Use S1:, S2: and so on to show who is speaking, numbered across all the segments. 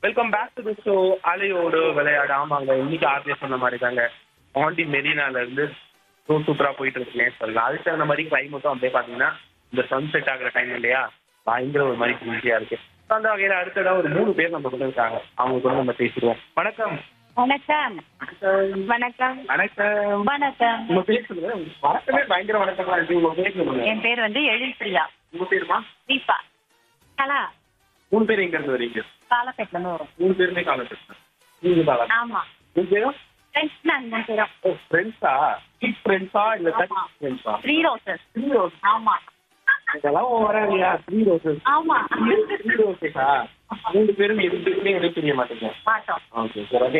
S1: Welcome back to the show அலையோடு விளையாடு ஆமாங்க இன்னைக்கு ஆர்ஜே சொன்ன மாதிரி தாங்க பாண்டி மெரினால இருந்து ஷோ சூப்பரா போயிட்டு இருக்குன்னே சொல்லலாம் அதுக்கு தகுந்த மாதிரி கிளைமேட்டும் அப்படியே பாத்தீங்கன்னா இந்த சன்செட் ஆகுற டைம் இல்லையா பயங்கர ஒரு மாதிரி குளிர்ச்சியா இருக்கு So, அந்த வகையில அடுத்ததா ஒரு மூணு பேர் நம்ம கூட இருக்காங்க அவங்க கூட நம்ம பேசிடுவோம் வணக்கம்
S2: வணக்கம் வணக்கம்
S1: வணக்கம்
S2: வணக்கம்
S1: உங்க பேர் சொல்லுங்க உங்க வணக்கமே பயங்கர வணக்கமா இருக்கு உங்க பேர் சொல்லுங்க
S2: என் பேர் வந்து எழில் பிரியா
S1: உங்க பேருமா
S2: தீபா கலா
S1: மூணு பேர் எங்க இருந்து வரீங்க
S2: காலப்பேட்டில இருந்து வரும்
S1: மூணு பேருமே காலேஜ் நீங்க காலேஜ்
S2: ஆமா
S1: உங்க பேரும்
S2: ஃப்ரெண்ட்ஸ் நாங்க மூணு பேரும்
S1: ஓ ஃப்ரெண்ட்ஸா கிட் ஃப்ரெண்ட்ஸா இல்ல
S2: ஆமா.
S1: ஃப்ரெண்ட்ஸா
S2: த்ரீ ரோசஸ்
S1: த்ரீ ரோஸ்
S2: ஆமா
S1: இதெல்லாம் வராங்க இல்லையா த்ரீ ரோசஸ்
S2: ஆமா
S1: த்ரீ ரோசஸா மூணு பேரும் எதுக்குமே எனக்கு தெரிய மாட்டேங்க
S2: மாட்டோம்
S1: okay sir okay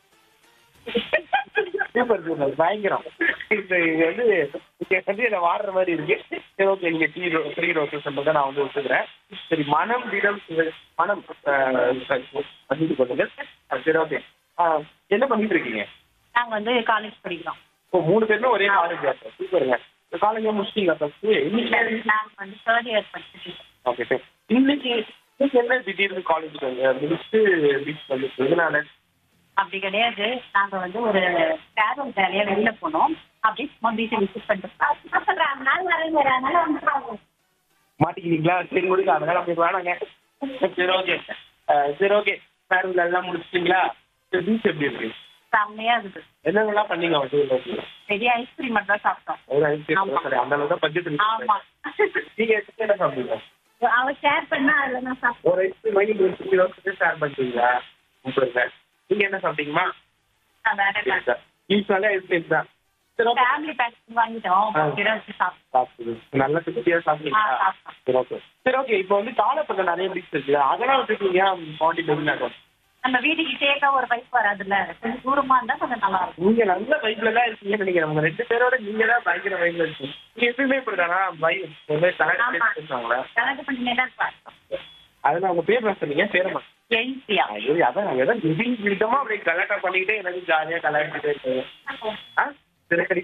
S1: super super பயங்கரம் இந்த இது வந்து இங்க வந்து என்ன வாடுற மாதிரி இருக்கு சரி ஓகே நீங்க த்ரீ ரோ த்ரீ ரோசஸ் நான் வந்து ஒத்துக்கிறேன் சரி மனம் விடம் இது- மனம் பண்ணிட்டு கொள்ளுங்க சரி ஓகே என்ன பண்ணிட்டு இருக்கீங்க
S2: நாங்க வந்து காலேஜ் படிக்கிறோம்
S1: இப்போ மூணு பேருமே ஒரே காலேஜ் சூப்பருங்க இந்த காலேஜ் முடிச்சிட்டீங்க ஃபர்ஸ்ட் இன்னைக்கு
S2: நாங்க வந்து தேர்ட் இயர் படிச்சுட்டு இருக்கோம்.
S1: ஓகே சார் இன்னைக்கு இன்னைக்கு என்ன திடீர்னு காலேஜுக்கு வந்து முடிச்சுட்டு பீச் வந்து எதனால
S2: அப்படி கிடையாது நாங்க வந்து ஒரு ஃபேர்வெல் வேலையா வெளியில போனோம் அப்படி சும்மா பீச்சை விசிட் பண்ணிட்டு சொல்றாங்க நாள் வரேங்க அதனால வந்து
S1: மாட்டிக்கிறீங்களா சரி முடிக்க அதனால அப்படி வேணாங்க சரி ஓகே சரி ஓகே ஃபேர்வெல் எல்லாம் முடிச்சிட்டீங்களா சரி பீச் எப்படி இருக்கு
S2: செம்மையா இருக்குது
S1: என்னென்னலாம் பண்ணீங்க வந்து
S2: பெரிய ஐஸ்கிரீம் மட்டும் தான் சாப்பிட்டோம்
S1: ஒரு ஐஸ்
S2: ஆமா.
S1: சரி அந்த அளவுக்கு தான் பட்ஜெட்
S2: ஆமா
S1: நீங்க எத்தனை என்ன சாப்பிடுங்க
S2: அவ ஷேர் பண்ணா அதுல நான் சாப்பிட்டேன்
S1: ஒரு ice mint fifty rose share பண்ணிட்டீங்களா சூப்பர் சார் நீங்க என்ன சாப்பிட்டீங்கம்மா
S2: நான் வேற
S1: சரி சார் ஈஸ்னாலே ஐஸ்கிரீம் தான் சரி ஓகே
S2: ஃபேமிலி பேக் வாங்கிட்டோம்
S1: ஆ.
S2: கிட்ட வச்சு சாப்பிட்டோம்
S1: சாப்பிடுது நல்ல திருப்தியா சாப்பிட்டீங்களா
S2: ஆ, சாப்பிட்டோம்.
S1: சரி ஓகே சரி ஓகே இப்போ வந்து காலப்பட்ட நிறைய பீச் இருக்குல்ல அதெல்லாம் வச்சுருக்கீங்க பாண்டி மெரினா
S2: நம்ம வீட்டுக்கு கேட்க ஒரு பைப் வராதுல்ல கொஞ்சம் தூரமா இருந்தா கொஞ்சம் நல்லா இருக்கும்
S1: நீங்க நல்ல வைப்ல தான் இருக்கீங்கன்னு நினைக்கிறேன் உங்க ரெண்டு பேரோட நீங்க தான் பயங்கர வைப்ல இருக்கீங்க நீங்க எப்பயுமே இப்படிதானா வைப்
S2: ஆமா.
S1: கனெக்ட் பேசுவாங்களா
S2: கணக்கு பண்ணினே தான் இருப்பேன்
S1: அதனால உங்க பேர் என்ன சொன்னீங்க பேரமா
S2: எயிட்டியா
S1: ஐயோ அதான் நாங்க ஏதாவது விதி விதமா அப்படியே கலாட்டா பண்ணிக்கிட்டே எனக்கு ஜாலியா கலாட்டிட்டே இருக்கீங்க ஆ திரைக்கடி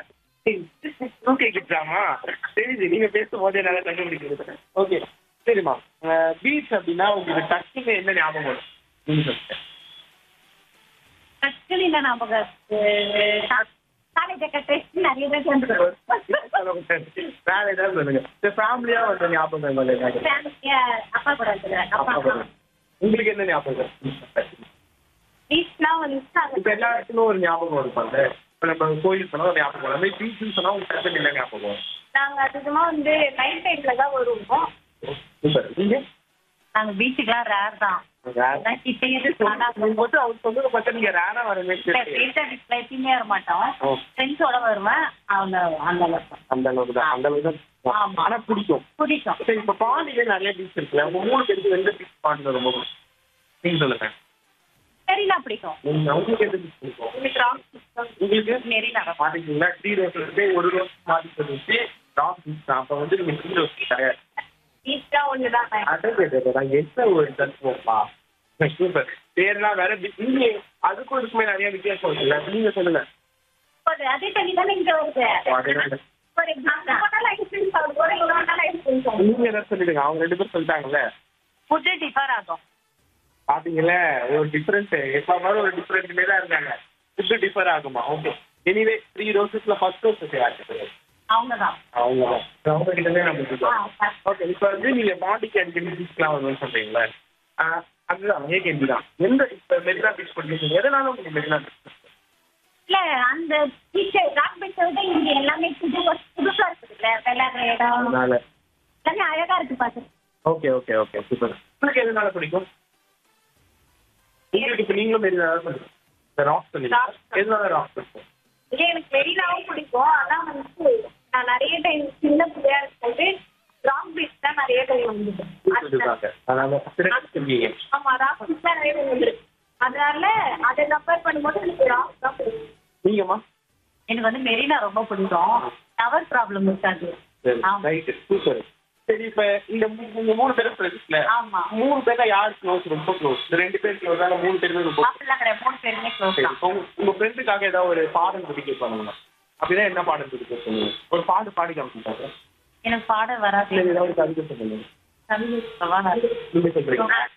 S1: ஓகே கிட்டாமா சரி சரி நீங்க பேசும்போதே நல்லா கண்டுபிடிக்கிறது ஓகே சரிம்மா பீச் அப்படின்னா உங்களுக்கு டக்குன்னு என்ன ஞாபகம் வரும் நீங்க சொல்லுங்க
S2: டக்குனு என்ன ஞாபகம் காலேஜ் டெஸ்ட் நிறைய பேர் சேர்ந்துருக்கோம்
S1: வேற ஏதாவது சொல்லுங்க இந்த ஃபேமிலியா வந்த ஞாபகங்கள் ஏதாவது
S2: ஃபேமிலியா அப்பா கூட இருக்கிறேன் அப்பா
S1: அப்பா கூட. உங்களுக்கு என்ன ஞாபகம்
S2: பீச்லாம் வந்து
S1: இப்ப எல்லா இடத்துலயும் ஒரு ஞாபகம் இருப்பாங்க இப்ப நம்ம கோயில் சொன்னா ஒரு ஞாபகம் வரும் அதே பீச்சுன்னு சொன்னா உங்களுக்கு டக்குன்னு என்ன ஞாபகம் வரும்
S2: நாங்க அதிகமா வந்து நைட் டைம்ல தான் வருவோம்
S1: சூப்பர் நீங்க
S2: நாங்க பீச்சுக்குலாம் ரேர் தான் அதான் கிட்டே
S1: போது அவர் சொன்னதை பார்த்தா நீங்க ரேரா வரவே
S2: எப்பயுமே வர மாட்டோம்
S1: ஓ.
S2: ஃப்ரெண்ட்ஸோட வருவேன் அவங்க அந்த அளவுக்கு
S1: அந்த அளவுக்கு தான் அந்த அளவுக்கு தான்
S2: ஆமா.
S1: ஆனா பிடிக்கும்
S2: பிடிக்கும்
S1: சரி இப்ப பாண்டியில நிறைய பீச் இருக்குல்ல உங்க மூணு பேருக்கு எந்த பீச் பாண்டில ரொம்ப பிடிக்கும்? நீங்க சொல்லுங்க
S2: மெரினா பிடிக்கும்
S1: நீங்க உங்களுக்கு எந்த பீச் பிடிக்கும்
S2: உங்களுக்கு ராக்
S1: உங்களுக்கு
S2: மெரினா
S1: பாத்தீங்களா த்ரீ ரோஸ் இருக்கு ஒரு ரோஸ் மாத்தி சொல்லிட்டு ராக் பீச் தான் அப்ப வந்து நீங்க த்ரீ ரோஸ் கிடையாது
S2: பீச்சா ஒண்ணுதான்
S1: அதான் என்ன ஒரு தத்துவம்ப்பா சூப்பர் பேர்லாம் வேற வி- நீங்க அதுக்கும் இதுக்குமே நிறைய வித்தியாசம் இருக்குல்ல நீங்க சொல்லுங்க
S2: ஒரு அதே தண்ணி தானே இங்க வருது
S1: அதே
S2: ஒரு எக்ஸாம்பிள் ஐஸ்கிரீம் சாப்பிடும் போது இவ்வளவு நாள் ஐஸ்கிரீம் சாப்பிடும்
S1: நீங்க என்ன சொல்லிடுங்க அவங்க ரெண்டு பேரும் சொல்லிட்டாங்கல்ல
S2: ஃபுட்டு டிஃபர் ஆகும்
S1: பாத்தீங்களா ஒரு டிஃபரன்ஸ் எப்ப மாதிரி ஒரு டிஃபரன்ஸ்மே தான் இருக்காங்க ஃபுட்டு டிஃபர் ஆகுமா ஓகே எனிவே த்ரீ ரோசஸ்ல ஃபர்ஸ்ட் ரோசஸ் யாருக்கு
S2: அவங்க தான்
S1: அவங்க அவங்க கிட்ட தான் நம்ம ஓகே இப்போ வந்து நீங்க பாண்டிக்கு அடிக்கடி பீச்லாம் வரும்னு சொல்றீங்களா ஆஹ் அதுதான் அதே கேள்வி தான் எந்த இப்போ மெரினா பீச் படிக்கிறீங்க எதனால உங்களுக்கு மெரினா பீச்
S2: இல்ல அந்த பீச் ராக் பீச்சை விட இங்க எல்லாமே புது புதுசா இருக்குதுல்ல விளையாடுற இடம்
S1: அதனால
S2: எல்லாமே அழகா இருக்கு பாத்து
S1: ஓகே ஓகே ஓகே சூப்பர் உங்களுக்கு எதனால பிடிக்கும் உங்களுக்கு இப்போ நீங்களும் மெரினா தான் சொல்லுங்க இந்த ராக் சொன்னீங்க
S2: Rock.
S1: எதனால ராக் பிடிக்கும்
S2: இதே எனக்கு மெரினாவும் பிடிக்கும் ஆனா வந்து நான் நிறைய டைம் சின்ன பிள்ளையா இருக்கும்போது ராக் பீச் தான் நிறைய டைம் வந்தது
S1: சொல்லிருக்காங்க அதனால சிறப்பு சொல்வீங்க
S2: ஆமா ராக் பீச் தான் நிறைய டைம் வந்துருக்கு அதனால அதை கம்பேர் பண்ணும்போது எனக்கு ராக் தான் பிடிக்கும்
S1: நீங்கம்மா
S2: எனக்கு வந்து மெரினா ரொம்ப பிடிக்கும் டவர் ப்ராப்ளம் இருக்காது
S1: சரி
S2: ஆமா.
S1: ரைட் சூப்பர் சரி இப்ப இந்த மூ- நீங்க மூணு பேரும் ஃப்ரெண்ட்ஸ்ல
S2: ஆமா
S1: மூணு பேர்ல யார் க்ளோஸ் ரொம்ப க்ளோஸ் இந்த ரெண்டு பேர் க்ளோஸ் ஆனா மூணு பேருமே ரொம்ப
S2: அப்படிலாம் கிடையாது மூணு பேருமே க்ளோஸ்
S1: சரி,
S2: தான்
S1: இப்போ உங்க- உங்க ஃப்ரெண்டுக்காக ஏதாவது ஒரு பாடம் பிடிக்க பண்ணுங்க அப்படின்னா என்ன பாடம் பிடிக்க சொல்லுங்க ஒரு பாட்டு பாடி காமிச்சிட்டாங்க
S2: எனக்கு பாட வராது
S1: இல்ல ஏதாவது ஒரு கவிதை சொல்லுங்க
S2: கவிதை சொல்லவா?
S1: நீங்க சொல்றீங்க